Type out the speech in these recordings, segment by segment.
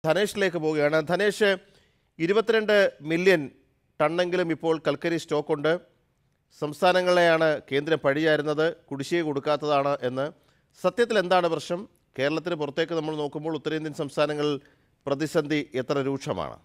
ധനേഷിലേക്ക് പോവുകയാണ് ധനേഷ് ഇരുപത്തിരണ്ട് മില്യൺ ടണ്ണെങ്കിലും ഇപ്പോൾ കൽക്കരി സ്റ്റോക്കുണ്ട് സംസ്ഥാനങ്ങളെയാണ് കേന്ദ്രം പഴിചാരുന്നത് കുടിശ്ശിക കൊടുക്കാത്തതാണ് എന്ന് സത്യത്തിൽ എന്താണ് പ്രശ്നം കേരളത്തിന് പുറത്തേക്ക് നമ്മൾ നോക്കുമ്പോൾ ഉത്തരേന്ത്യൻ സംസ്ഥാനങ്ങളിൽ പ്രതിസന്ധി എത്ര രൂക്ഷമാണ്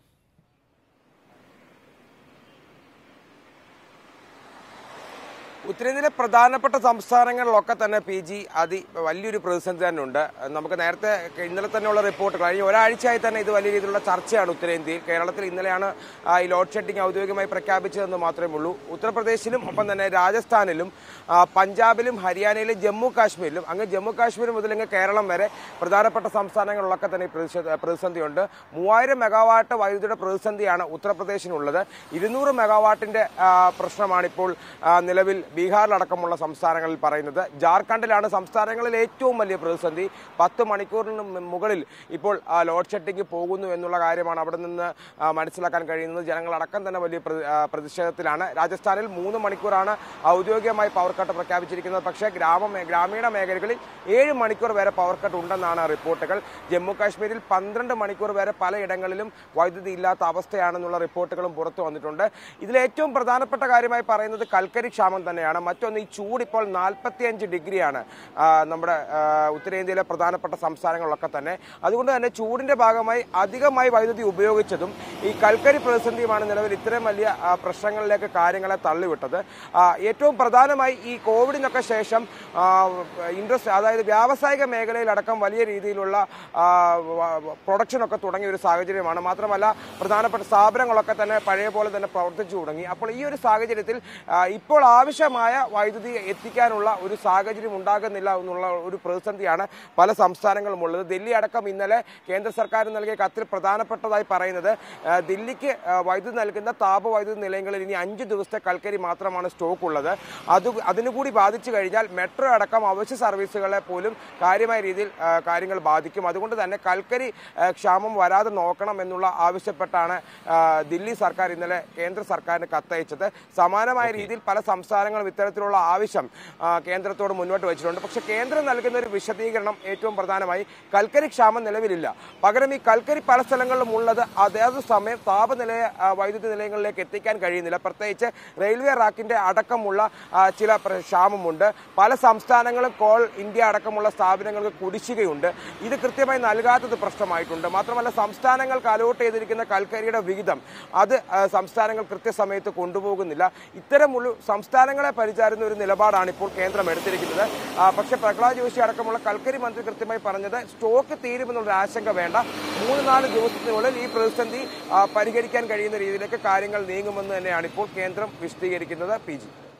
ഉത്തരേന്ത്യയിലെ പ്രധാനപ്പെട്ട സംസ്ഥാനങ്ങളിലൊക്കെ തന്നെ പി ജി അതി വലിയൊരു പ്രതിസന്ധി തന്നെ ഉണ്ട് നമുക്ക് നേരത്തെ ഇന്നലെ തന്നെയുള്ള റിപ്പോർട്ട് കഴിഞ്ഞ ഒരാഴ്ചയായി തന്നെ ഇത് വലിയ രീതിയിലുള്ള ചർച്ചയാണ് ഉത്തരേന്ത്യയിൽ കേരളത്തിൽ ഇന്നലെയാണ് ആ, ഈ ലോഡ് ഷെഡിംഗ് ഔദ്യോഗികമായി പ്രഖ്യാപിച്ചതെന്ന് മാത്രമേ ഉള്ളൂ ഉത്തർപ്രദേശിലും ഒപ്പം തന്നെ രാജസ്ഥാനിലും ആ, പഞ്ചാബിലും ഹരിയാനയിലും ജമ്മു കാശ്മീരിലും അങ്ങ് ജമ്മു കാശ്മീർ മുതൽ അങ്ങ് കേരളം വരെ പ്രധാനപ്പെട്ട സംസ്ഥാനങ്ങളിലൊക്കെ തന്നെ ഈ പ്രതിഷേധ- പ്രതിസന്ധിയുണ്ട് മൂവായിരം മെഗാവാട്ട് വൈദ്യുതിയുടെ പ്രതിസന്ധിയാണ് ഉത്തർപ്രദേശിനുള്ളത് ഇരുന്നൂറ് മെഗാവാട്ടിന്റെ ആ, പ്രശ്നമാണിപ്പോൾ ആ, നിലവിൽ ബീഹാറിലടക്കമുള്ള സംസ്ഥാനങ്ങളിൽ പറയുന്നത് ജാർഖണ്ഡിലാണ് സംസ്ഥാനങ്ങളിൽ ഏറ്റവും വലിയ പ്രതിസന്ധി പത്ത് മണിക്കൂറിന് മു- മുകളിൽ ഇപ്പോൾ ആ, ലോഡ് ഷെഡിംഗ് പോകുന്നു എന്നുള്ള കാര്യമാണ് അവിടെ നിന്ന് ആ, മനസ്സിലാക്കാൻ കഴിയുന്നത് ജനങ്ങളടക്കം തന്നെ വലിയ പ്രതി- ആ, പ്രതിഷേധത്തിലാണ് രാജസ്ഥാനിൽ മൂന്ന് മണിക്കൂറാണ് ഔദ്യോഗികമായി പവർ കട്ട് പ്രഖ്യാപിച്ചിരിക്കുന്നത് പക്ഷേ ഗ്രാമ മേ- ഗ്രാമീണ മേഖലകളിൽ ഏഴ് മണിക്കൂർ വരെ പവർ കട്ട് ഉണ്ടെന്നാണ് റിപ്പോർട്ടുകൾ ജമ്മു കാശ്മീരിൽ പന്ത്രണ്ട് മണിക്കൂർ വരെ പലയിടങ്ങളിലും വൈദ്യുതി ഇല്ലാത്ത അവസ്ഥയാണെന്നുള്ള റിപ്പോർട്ടുകളും പുറത്തു വന്നിട്ടുണ്ട് ഇതിൽ ഏറ്റവും പ്രധാനപ്പെട്ട കാര്യമായി പറയുന്നത് കൽക്കരി ക്ഷാമം തന്നെയാണ് മറ്റൊന്ന് ഈ ചൂട് ഇപ്പോൾ നാൽപ്പത്തിയഞ്ച് ഡിഗ്രിയാണ് ആ, നമ്മുടെ ആ, ഉത്തരേന്ത്യയിലെ പ്രധാനപ്പെട്ട സംസ്ഥാനങ്ങളിലൊക്കെ തന്നെ അതുകൊണ്ട് തന്നെ ചൂടിന്റെ ഭാഗമായി അധികമായി വൈദ്യുതി ഉപയോഗിച്ചതും ഈ കൽക്കരി പ്രതിസന്ധിയുമാണ് നിലവിൽ ഇത്രയും വലിയ ആ, പ്രശ്നങ്ങളിലേക്ക് കാര്യങ്ങളെ തള്ളിവിട്ടത് ആ, ഏറ്റവും പ്രധാനമായി ഈ കോവിഡിനൊക്കെ ശേഷം ഇൻഡസ്ട്രി അതായത് വ്യാവസായിക മേഖലയിലടക്കം വലിയ രീതിയിലുള്ള പ്രൊഡക്ഷനൊക്കെ തുടങ്ങിയ ഒരു സാഹചര്യമാണ് മാത്രമല്ല പ്രധാനപ്പെട്ട സ്ഥാപനങ്ങളൊക്കെ തന്നെ പഴയ പോലെ തന്നെ പ്രവർത്തിച്ചു തുടങ്ങി അപ്പോൾ ഈ ഒരു സാഹചര്യത്തിൽ ആ, ഇപ്പോൾ ആവശ്യമായ വൈദ്യുതി എത്തിക്കാനുള്ള ഒരു സാഹചര്യം ഉണ്ടാകുന്നില്ല എന്നുള്ള ഒരു പ്രതിസന്ധിയാണ് പല സംസ്ഥാനങ്ങളും ഉള്ളത് ദില്ലി അടക്കം ഇന്നലെ കേന്ദ്ര സർക്കാർ നൽകിയ കത്തിൽ പ്രധാനപ്പെട്ടതായി പറയുന്നത് ആ, ദില്ലിക്ക് ആ, വൈദ്യുതി നൽകുന്ന താപവൈദ്യുതി നിലയങ്ങളിൽ ഇനി അഞ്ച് ദിവസത്തെ കൽക്കരി മാത്രമാണ് സ്റ്റോക്ക് ഉള്ളത് അത് അതിനുകൂടി ബാധിച്ചു കഴിഞ്ഞാൽ മെട്രോ അടക്കം അവശ്യ സർവീസുകളെ പോലും കാര്യമായ രീതിയിൽ ആ, കാര്യങ്ങൾ ബാധിക്കും അതുകൊണ്ട് തന്നെ കൽക്കരി ആ, ക്ഷാമം വരാതെ നോക്കണം എന്നുള്ള ആവശ്യപ്പെട്ടാണ് ആ, ദില്ലി സർക്കാർ ഇന്നലെ കേന്ദ്ര സർക്കാരിന് കത്തയച്ചത് സമാനമായ രീതിയിൽ പല സംസ്ഥാനങ്ങളും ഇത്തരത്തിലുള്ള ആവശ്യം ആ, കേന്ദ്രത്തോട് മുന്നോട്ട് വെച്ചിട്ടുണ്ട് പക്ഷേ കേന്ദ്രം നൽകുന്ന ഒരു വിശദീകരണം ഏറ്റവും പ്രധാനമായി കൽക്കരി ക്ഷാമം നിലവിലില്ല പകരം ഈ കൽക്കരി പല സ്ഥലങ്ങളിലും ഉള്ളത് അതേത് സമയം താപനിലയ ആ, വൈദ്യുതി നിലയങ്ങളിലേക്ക് എത്തിക്കാൻ കഴിയുന്നില്ല പ്രത്യേകിച്ച് റെയിൽവേ റാക്കിന്റെ അടക്കമുള്ള ആ, ചില പ്ര- ക്ഷാമമുണ്ട് പല സംസ്ഥാനങ്ങളും കോൾ ഇന്ത്യ അടക്കമുള്ള സ്ഥാപനങ്ങൾക്ക് കുടിശ്ശികയുണ്ട് ഇത് കൃത്യമായി നൽകാത്തത് പ്രശ്നമായിട്ടുണ്ട് മാത്രമല്ല സംസ്ഥാനങ്ങൾക്ക് അലോട്ട് ചെയ്തിരിക്കുന്ന കൽക്കരിയുടെ വിഹിതം അത് ആ, സംസ്ഥാനങ്ങൾ കൃത്യസമയത്ത് കൊണ്ടുപോകുന്നില്ല ഇത്തരമുള്ള സംസ്ഥാനങ്ങളെ പരിചാരുന്ന ഒരു നിലപാടാണ് ഇപ്പോൾ കേന്ദ്രം എടുത്തിരിക്കുന്നത് ആ, പക്ഷേ പ്രഹ്ലാദ് ജോഷി അടക്കമുള്ള കൽക്കരി മന്ത്രി കൃത്യമായി പറഞ്ഞത് സ്റ്റോക്ക് തീരുമെന്നുള്ള ആശങ്ക വേണ്ട മൂന്ന് നാല് ദിവസത്തിനുള്ളിൽ ഈ പ്രതിസന്ധി ആ, പരിഹരിക്കാൻ കഴിയുന്ന രീതിയിലേക്ക് കാര്യങ്ങൾ നീങ്ങുമെന്ന് തന്നെയാണ് ഇപ്പോൾ കേന്ദ്രം വിശദീകരിക്കുന്നത് പി ജി